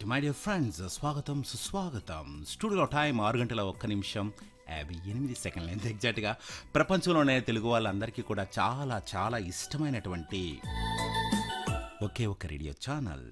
my dear friends స్వాగతం సుస్వాగతం స్టూడియోలో టైం ఆరు గంటల ఒక్క నిమిషం యాభై ఎనిమిది సెకండ్లు ఎంత ఎగ్జాక్ట్గా ప్రపంచంలోనే తెలుగు వాళ్ళందరికీ కూడా చాలా చాలా ఇష్టమైనటువంటి ఒకే ఒక రేడియో ఛానల్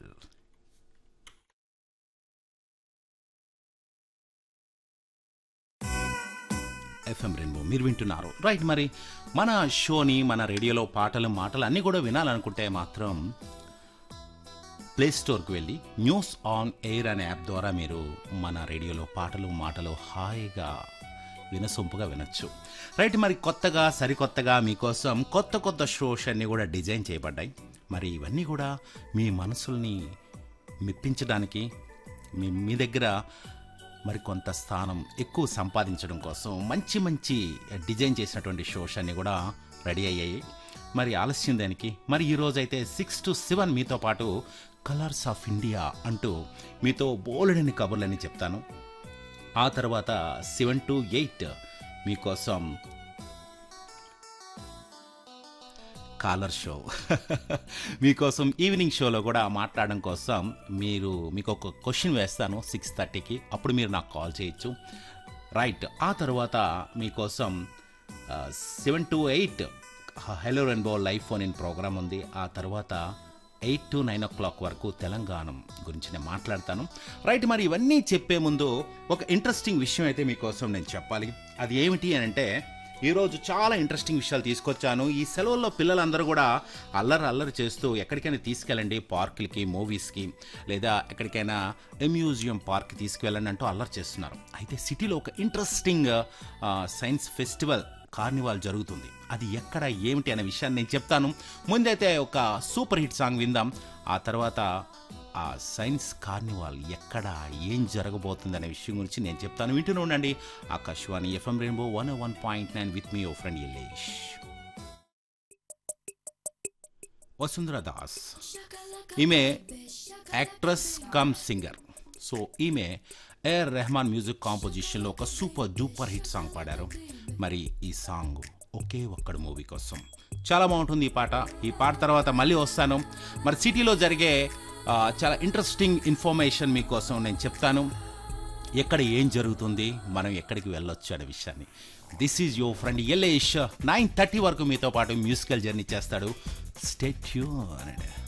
ఎఫ్ఎం రెయిన్బో మీరు వింటున్నారు రైట్ మరి మన షోని మన రేడియోలో పాటలు మాటలు అన్నీ కూడా వినాలనుకుంటే మాత్రం ప్లే స్టోర్కి వెళ్ళి న్యూస్ ఆన్ ఎయిర్ అనే యాప్ ద్వారా మీరు మన రేడియోలో పాటలు మాటలు హాయిగా వినసొంపుగా వినొచ్చు రైట్ మరి కొత్తగా సరికొత్తగా మీకోసం కొత్త కొత్త షోస్ అన్నీ కూడా డిజైన్ చేయబడ్డాయి మరి ఇవన్నీ కూడా మీ మనసుల్ని మెప్పించడానికి మీ మీ దగ్గర మరి కొంత స్థానం ఎక్కువ సంపాదించడం కోసం మంచి మంచి డిజైన్ చేసినటువంటి షోస్ అన్నీ కూడా రెడీ అయ్యాయి మరి ఆలస్యం దానికి మరి ఈరోజు అయితే సిక్స్ టు సెవెన్ మీతో పాటు కలర్స్ ఆఫ్ ఇండియా అంటూ మీతో బోలెడని కబుర్లని చెప్తాను ఆ తర్వాత సెవెన్ టు ఎయిట్ మీకోసం కాలర్ షో మీకోసం ఈవినింగ్ షోలో కూడా మాట్లాడడం కోసం మీరు మీకు ఒక క్వశ్చన్ వేస్తాను సిక్స్ థర్టీకి అప్పుడు మీరు నాకు కాల్ చేయొచ్చు రైట్ ఆ తర్వాత మీకోసం seven to eight hello rainbow live phone in programme ఉంది ఆ తర్వాత eight to nine o'clock వరకు తెలంగాణ గురించి నేను మాట్లాడతాను రైట్ మరి ఇవన్నీ చెప్పే ముందు ఒక ఇంట్రెస్టింగ్ విషయం అయితే మీకోసం నేను చెప్పాలి అది ఏమిటి అని అంటే ఈరోజు చాలా ఇంట్రెస్టింగ్ విషయాలు తీసుకొచ్చాను ఈ సెలవుల్లో పిల్లలందరూ కూడా అల్లరి అల్లరి చేస్తూ ఎక్కడికైనా తీసుకెళ్ళండి పార్కులకి మూవీస్కి లేదా ఎక్కడికైనా మ్యూజియం పార్క్ తీసుకువెళ్ళండి అంటూ అల్లరి చేస్తున్నారు అయితే సిటీలో ఒక ఇంట్రెస్టింగ్ సైన్స్ ఫెస్టివల్ కార్నివాల్ జరుగుతుంది అది ఎక్కడ ఏమిటి అనే విషయాన్ని నేను చెప్తాను ముందైతే ఒక సూపర్ హిట్ సాంగ్ విందాం ఆ తర్వాత ఆ సైన్స్ కార్నివాల్ ఎక్కడ ఏం జరగబోతుంది అనే విషయం గురించి నేను చెప్తాను వింటూనే ఉండండి Akashvani FM rainbow one one point nine with మీ ఓ ఫ్రెండ్ ఎల్లేష్ వసుంధర దాస్ ఈమె యాక్ట్రెస్ కమ్ సింగర్ సో ఈమె ఏఆర్ రెహమాన్ మ్యూజిక్ కాంపోజిషన్లో ఒక సూపర్ డూపర్ హిట్ సాంగ్ పాడారు మరి ఈ సాంగ్ ఒకే ఒక్కడు మూవీ కోసం చాలా బాగుంటుంది ఈ పాట ఈ పాట తర్వాత మళ్ళీ వస్తాను మరి సిటీలో జరిగే ఆ, చాలా ఇంట్రెస్టింగ్ ఇన్ఫర్మేషన్ మీకోసం నేను చెప్తాను ఎక్కడ ఏం జరుగుతుంది మనం ఎక్కడికి వెళ్ళొచ్చు అనే విషయాన్ని this is your friend Ellesh nine thirty వరకు మీతో పాటు మ్యూజికల్ జర్నీ చేస్తాడు స్టేట్యూ అనండి